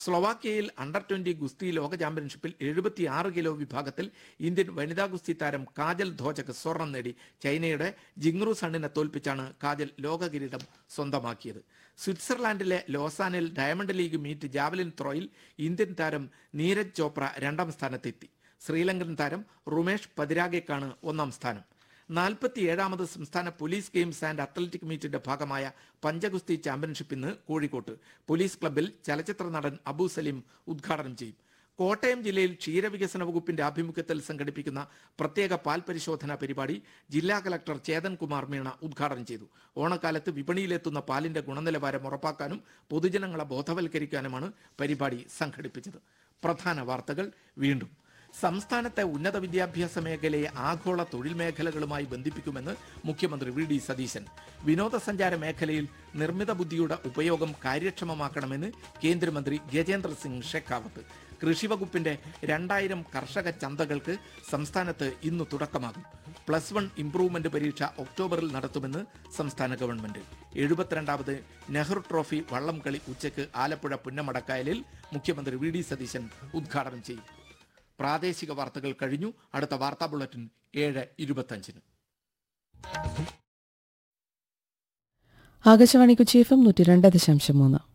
സ്ലൊവാക്യയിൽ under twenty ഗുസ്തി ലോക ചാമ്പ്യൻഷിപ്പിൽ എഴുപത്തിയാറ് കിലോ വിഭാഗത്തിൽ ഇന്ത്യൻ വനിതാ ഗുസ്തി താരം കാജൽ ധോജക്ക് സ്വർണം നേടി ചൈനയുടെ ജിങ്റു സണ്ണിനെ തോൽപ്പിച്ചാണ് കാജൽ ലോക കിരീടം സ്വന്തമാക്കിയത് സ്വിറ്റ്സർലാൻഡിലെ ലോസാനിൽ ഡയമണ്ട് ലീഗ് മീറ്റ് ജാവലിൻ ത്രോയിൽ ഇന്ത്യൻ താരം നീരജ് ചോപ്ര രണ്ടാം സ്ഥാനത്തെത്തി ശ്രീലങ്കൻ താരം റുമേഷ് പതിരാഗയ്ക്കാണ് ഒന്നാം സ്ഥാനം നാൽപ്പത്തിയേഴാമത് സംസ്ഥാന പോലീസ് ഗെയിംസ് ആൻഡ് അത്ലറ്റിക് മീറ്റിന്റെ ഭാഗമായ പഞ്ചഗുസ്തി ചാമ്പ്യൻഷിപ്പ് ഇന്ന് കോഴിക്കോട്ട് പോലീസ് ക്ലബ്ബിൽ ചലച്ചിത്ര നടൻ അബു സലീം ഉദ്ഘാടനം ചെയ്യും കോട്ടയം ജില്ലയിൽ ക്ഷീരവികസന വകുപ്പിന്റെ ആഭിമുഖ്യത്തിൽ സംഘടിപ്പിക്കുന്ന പ്രത്യേക പാൽ പരിശോധനാ പരിപാടി ജില്ലാ കലക്ടർ ചേതൻ കുമാർ മീണ ഉദ്ഘാടനം ചെയ്തു ഓണക്കാലത്ത് വിപണിയിലെത്തുന്ന പാലിന്റെ ഗുണനിലവാരം ഉറപ്പാക്കാനും പൊതുജനങ്ങളെ ബോധവൽക്കരിക്കാനുമാണ് പരിപാടി സംഘടിപ്പിച്ചത് പ്രധാന വാർത്തകൾ വീണ്ടും സംസ്ഥാനത്തെ ഉന്നത വിദ്യാഭ്യാസ മേഖലയെ ആഗോള തൊഴിൽ മേഖലകളുമായി ബന്ധിപ്പിക്കുമെന്ന് മുഖ്യമന്ത്രി വി ഡി സതീശൻ വിനോദസഞ്ചാര മേഖലയിൽ നിർമ്മിത ബുദ്ധിയുടെ ഉപയോഗം കാര്യക്ഷമമാക്കണമെന്ന് കേന്ദ്രമന്ത്രി ഗജേന്ദ്ര സിംഗ് ഷെഖാവത്ത് കൃഷിവകുപ്പിന്റെ രണ്ടായിരം കർഷക ചന്തകൾക്ക് സംസ്ഥാനത്ത് ഇന്ന് തുടക്കമാകും പ്ലസ് വൺ ഇംപ്രൂവ്മെന്റ് പരീക്ഷ ഒക്ടോബറിൽ നടത്തുമെന്ന് സംസ്ഥാന ഗവൺമെന്റ് എഴുപത്തിരണ്ടാമത് നെഹ്റു ട്രോഫി വള്ളം കളി ഉച്ചയ്ക്ക് ആലപ്പുഴ പുന്നമടക്കായലിൽ മുഖ്യമന്ത്രി വി ഡി സതീശൻ ഉദ്ഘാടനം ചെയ്യും പ്രാദേശിക വാർത്തകൾ കഴിഞ്ഞു അടുത്ത വാർത്താ ബുള്ളറ്റിൻ ഏഴ് ഇരുപത്തഞ്ചിന് ആകാശവാണി കൊച്ചി എഫ് എം നൂറ്റി രണ്ട് ദശാംശം മൂന്ന്